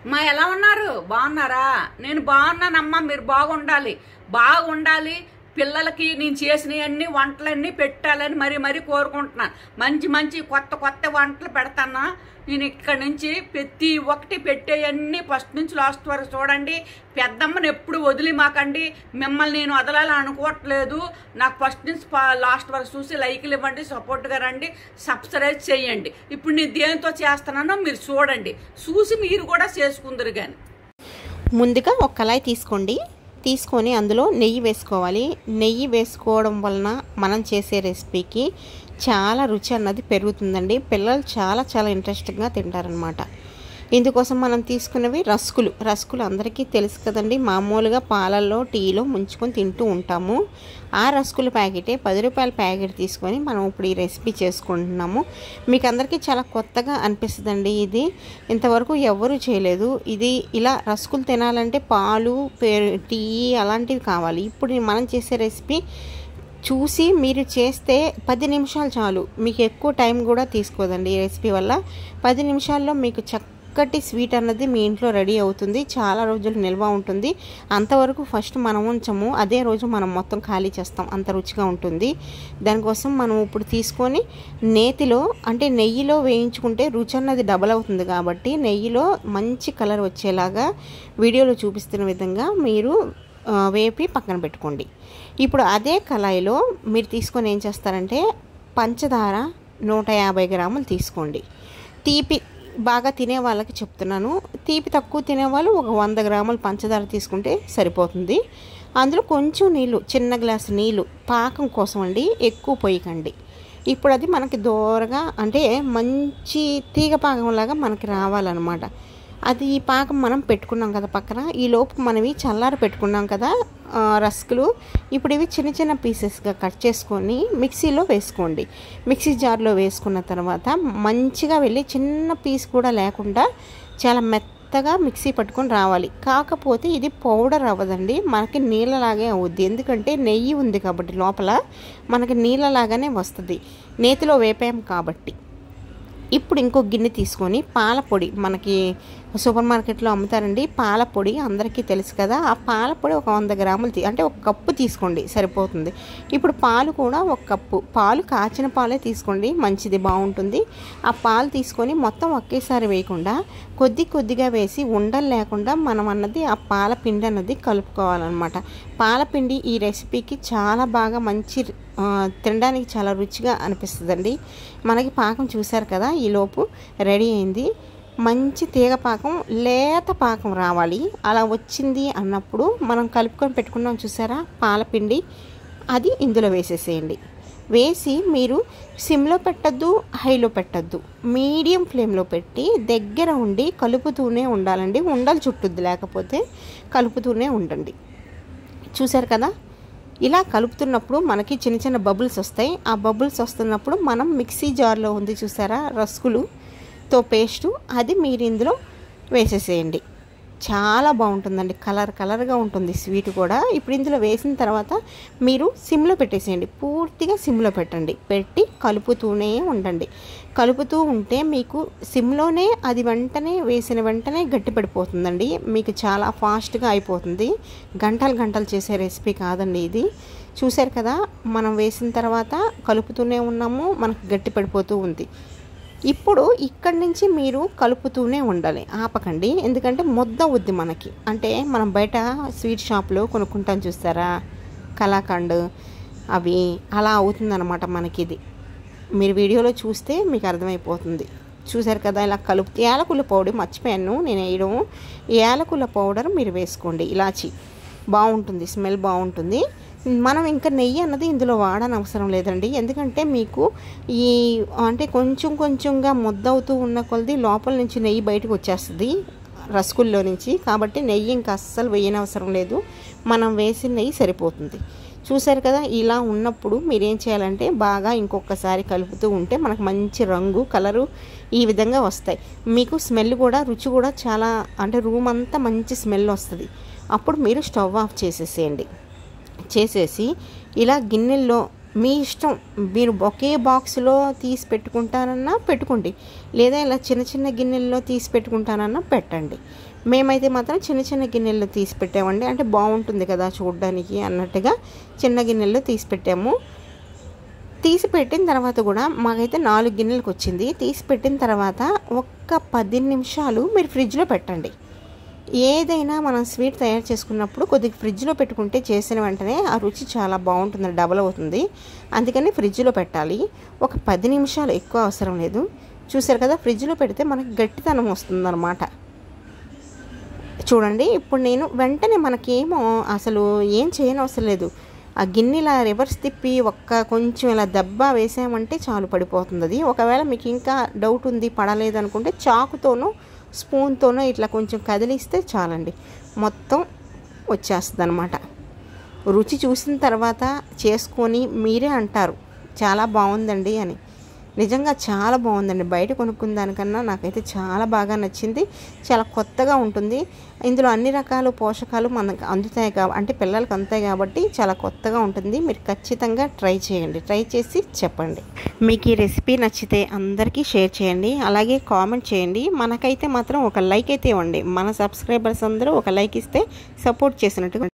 మా ఎలా ఉన్నారు బాగున్నారా నేను బాగున్నానమ్మా మీరు బాగుండాలి బాగుండాలి పిల్లలకి నేను చేసినవన్నీ వంటలన్నీ పెట్టాలని మరీ మరీ కోరుకుంటున్నాను మంచి మంచి కొత్త కొత్త వంటలు పెడతాను నేను ఇక్కడి నుంచి ప్రతి ఒక్కటి పెట్టేయన్నీ ఫస్ట్ నుంచి లాస్ట్ వరకు చూడండి పెద్దమ్మని ఎప్పుడు వదిలి మాకండి మిమ్మల్ని నేను వదలాలని అనుకోవట్లేదు నాకు ఫస్ట్ నుంచి పా- లాస్ట్ వరకు చూసి లైక్లు ఇవ్వండి సపోర్ట్గా రండి సబ్స్క్రైబ్ చేయండి ఇప్పుడు నేను దేనితో చేస్తున్నానో మీరు చూడండి చూసి మీరు కూడా చేసుకుందరు కానీ ముందుగా ఒక కళాయి తీసుకోండి తీసుకొని అందులో నెయ్యి వేసుకోవాలి నెయ్యి వేసుకోవడం వలన మనం చేసే రెసిపీకి చాలా రుచి అన్నది పెరుగుతుందండి పిల్లలు చాలా చాలా ఇంట్రెస్టింగ్గా తింటారనమాట ఇందుకోసం మనం తీసుకున్నవి రస్కులు రస్కులు అందరికీ తెలుసు కదండి మామూలుగా పాలల్లో టీలో ముంచుకొని తింటూ ఉంటాము ఆ రస్కుల ప్యాకెటే పది రూపాయల ప్యాకెట్ తీసుకొని మనం ఇప్పుడు ఈ రెసిపీ చేసుకుంటున్నాము మీకు అందరికీ చాలా కొత్తగా అనిపిస్తుందండి ఇది ఇంతవరకు ఎవరు చేయలేదు ఇది ఇలా రస్కులు తినాలంటే పాలు పే- టీ అలాంటివి కావాలి ఇప్పుడు మనం చేసే రెసిపీ చూసి మీరు చేస్తే పది నిమిషాలు చాలు మీకు ఎక్కువ టైం కూడా తీసుకోదండి ఈ రెసిపీ వల్ల పది నిమిషాల్లో మీకు చక్కటి స్వీట్ అన్నది మీ ఇంట్లో రెడీ అవుతుంది చాలా రోజులు నిల్వ ఉంటుంది అంతవరకు ఫస్ట్ మనం ఉంచము అదే రోజు మనం మొత్తం ఖాళీ చేస్తాం అంత రుచిగా ఉంటుంది దానికోసం మనం ఇప్పుడు తీసుకొని నేతిలో అంటే నెయ్యిలో వేయించుకుంటే రుచి అన్నది డబల్ అవుతుంది కాబట్టి నెయ్యిలో మంచి కలర్ వచ్చేలాగా వీడియోలో చూపిస్తున్న విధంగా మీరు ఆ, వేపి పక్కన పెట్టుకోండి ఇప్పుడు అదే కళాయిలో మీరు తీసుకొని ఏం చేస్తారంటే పంచదార నూట యాభై గ్రాములు తీసుకోండి తీపి బాగా తినే వాళ్ళకి చెప్తున్నాను తీపి తక్కువ తినేవాళ్ళు ఒక వంద గ్రాములు పంచదార తీసుకుంటే సరిపోతుంది అందులో కొంచెం నీళ్ళు చిన్న గ్లాసు నీళ్ళు పాకం కోసం అండి ఎక్కువ పోయకండి ఇప్పుడు అది మనకి దూరగా అంటే మంచి తీగ పాకంలాగా మనకి రావాలన్నమాట అది ఈ పాకం మనం పెట్టుకున్నాం కదా పక్కన ఈ లోపు మనవి చల్లారి పెట్టుకున్నాం కదా ఆ, రస్కులు ఇప్పుడు ఇవి చిన్న చిన్న పీసెస్గా కట్ చేసుకొని మిక్సీలో వేసుకోండి మిక్సీ జార్లో వేసుకున్న తర్వాత మంచిగా వెళ్ళి చిన్న పీస్ కూడా లేకుండా చాలా మెత్తగా మిక్సీ పట్టుకొని రావాలి కాకపోతే ఇది పౌడర్ అవ్వదండి మనకి నీళ్ళలాగే అవుద్ది ఎందుకంటే నెయ్యి ఉంది కాబట్టి లోపల మనకి నీళ్ళలాగానే వస్తుంది నేతిలో వేపాం కాబట్టి ఇప్పుడు ఇంకో గిన్నె తీసుకొని పాల పొడి మనకి సూపర్ మార్కెట్లో అమ్ముతారండి పాల పొడి అందరికీ తెలుసు కదా ఆ పాల పొడి ఒక వంద గ్రాములు తీ- అంటే ఒక కప్పు తీసుకోండి సరిపోతుంది ఇప్పుడు పాలు కూడా ఒక కప్పు పాలు కాచిన పాలే తీసుకోండి మంచిది బాగుంటుంది ఆ పాలు తీసుకొని మొత్తం ఒకేసారి వేయకుండా కొద్ది కొద్దిగా వేసి ఉండలు లేకుండా మనం అన్నది ఆ పాల పిండి అన్నది కలుపుకోవాలన్నమాట పాల పిండి ఈ రెసిపీకి చాలా బాగా మంచి ఆ, తినడానికి చాలా రుచిగా అనిపిస్తుందండి మనకి పాకం చూసారు కదా ఈ లోపు రెడీ అయింది మంచి తీగ పాకం లేత పాకం రావాలి అలా వచ్చింది అన్నప్పుడు మనం కలుపుకొని పెట్టుకున్నాం చూసారా పాలపిండి అది ఇందులో వేసేసేయండి వేసి మీరు సిమ్లో పెట్టద్దు హైలో పెట్టద్దు మీడియం ఫ్లేమ్లో పెట్టి దగ్గర ఉండి కలుపుతూనే ఉండాలండి ఉండలు చుట్టుద్ది లేకపోతే కలుపుతూనే ఉండండి చూసారు కదా ఇలా కలుపుతున్నప్పుడు మనకి చిన్న చిన్న బబుల్స్ వస్తాయి ఆ బబుల్స్ వస్తున్నప్పుడు మనం మిక్సీ జార్లో ఉంది చూసారా రస్కులుతో పేస్టు అది మీరు ఇందులో వేసేసేయండి చాలా బాగుంటుందండి కలర్ కలర్గా ఉంటుంది స్వీట్ కూడా ఇప్పుడు ఇందులో వేసిన తర్వాత మీరు సిమ్లో పెట్టేసేయండి పూర్తిగా సిమ్లో పెట్టండి పెట్టి కలుపుతూనే ఉండండి కలుపుతూ ఉంటే మీకు సిమ్లోనే అది వెంటనే వేసిన వెంటనే గట్టిపడిపోతుందండి మీకు చాలా ఫాస్ట్గా అయిపోతుంది గంటలు గంటలు చేసే రెసిపీ కాదండి ఇది చూశారు కదా మనం వేసిన తర్వాత కలుపుతూనే ఉన్నాము మనకు గట్టి పడిపోతూ ఉంది ఇప్పుడు ఇక్కడి నుంచి మీరు కలుపుతూనే ఉండాలి ఆపకండి ఎందుకంటే ముద్ద అవుద్ది మనకి అంటే మనం బయట స్వీట్ షాప్లో కొనుక్కుంటాం చూస్తారా కలాకండ్ అవి అలా అవుతుందన్నమాట మనకి ఇది మీరు వీడియోలో చూస్తే మీకు అర్థమైపోతుంది చూసారు కదా ఇలా కలుపు యాలకుల పౌడర్ మర్చిపోయాను నేను వేయడం యాలకుల పౌడర్ మీరు వేసుకోండి ఇలాచి బాగుంటుంది స్మెల్ బాగుంటుంది మనం ఇంకా నెయ్యి అన్నది ఇందులో వాడని అవసరం లేదండి ఎందుకంటే మీకు ఈ అంటే కొంచెం కొంచెంగా ముద్ద అవుతూ ఉన్న కొలది లోపల నుంచి నెయ్యి బయటకు వచ్చేస్తుంది రసగుల్లో నుంచి కాబట్టి నెయ్యి ఇంకా అస్సలు వేయనవసరం లేదు మనం వేసిన నెయ్యి సరిపోతుంది చూసారు కదా ఇలా ఉన్నప్పుడు మీరేం చేయాలంటే బాగా ఇంకొకసారి కలుపుతూ ఉంటే మనకు మంచి రంగు కలరు ఈ విధంగా వస్తాయి మీకు స్మెల్ కూడా రుచి కూడా చాలా అంటే రూమ్ అంతా మంచి స్మెల్ వస్తుంది అప్పుడు మీరు స్టవ్ ఆఫ్ చేసేసేయండి చేసేసి ఇలా గిన్నెల్లో మీ ఇష్టం మీరు ఒకే బాక్స్లో తీసి పెట్టుకుంటానన్నా పెట్టుకోండి లేదా ఇలా చిన్న చిన్న గిన్నెల్లో తీసి పెట్టుకుంటానన్నా పెట్టండి మేమైతే మాత్రం చిన్న చిన్న గిన్నెల్లో తీసి పెట్టామండి అంటే బాగుంటుంది కదా చూడడానికి అన్నట్టుగా చిన్న గిన్నెల్లో తీసి పెట్టాము తీసి పెట్టిన తర్వాత కూడా మాకైతే నాలుగు గిన్నెలకు వచ్చింది తీసి పెట్టిన తర్వాత ఒక్క పది నిమిషాలు మీరు ఫ్రిడ్జ్లో పెట్టండి ఏదైనా మనం స్వీట్ తయారు చేసుకున్నప్పుడు కొద్దిగా ఫ్రిడ్జ్లో పెట్టుకుంటే చేసిన వెంటనే ఆ రుచి చాలా బాగుంటుంది డబల్ అవుతుంది అందుకని ఫ్రిడ్జ్లో పెట్టాలి ఒక పది నిమిషాలు ఎక్కువ అవసరం లేదు చూసారు కదా ఫ్రిడ్జ్లో పెడితే మనకి గట్టితనం వస్తుందన్నమాట చూడండి ఇప్పుడు నేను వెంటనే మనకేమో అసలు ఏం చేయని అవసరం లేదు ఆ గిన్నె ఇలా రివర్స్ తిప్పి ఒక్క కొంచెం ఇలా దెబ్బ వేసామంటే చాలు పడిపోతుంది అది ఒకవేళ మీకు ఇంకా డౌట్ ఉంది పడలేదు అనుకుంటే చాకుతోనో స్పూన్తోనో ఇట్లా కొంచెం కదిలిస్తే చాలండి మొత్తం వచ్చేస్తుంది అనమాట రుచి చూసిన తర్వాత చేసుకొని మీరే అంటారు చాలా బాగుందండి అని నిజంగా చాలా బాగుందండి బయట కొనుక్కున్న దానికన్నా నాకైతే చాలా బాగా నచ్చింది చాలా కొత్తగా ఉంటుంది ఇందులో అన్ని రకాల పోషకాలు మనకు అందుతాయి కాబ అంటే పిల్లలకి అందుతాయి కాబట్టి చాలా కొత్తగా ఉంటుంది మీరు ఖచ్చితంగా ట్రై చేయండి ట్రై చేసి చెప్పండి మీకు ఈ రెసిపీ నచ్చితే అందరికీ షేర్ చేయండి అలాగే కామెంట్ చేయండి మనకైతే మాత్రం ఒక లైక్ అయితే ఇవ్వండి మన సబ్స్క్రైబర్స్ అందరూ ఒక లైక్ ఇస్తే సపోర్ట్ చేసినట్టు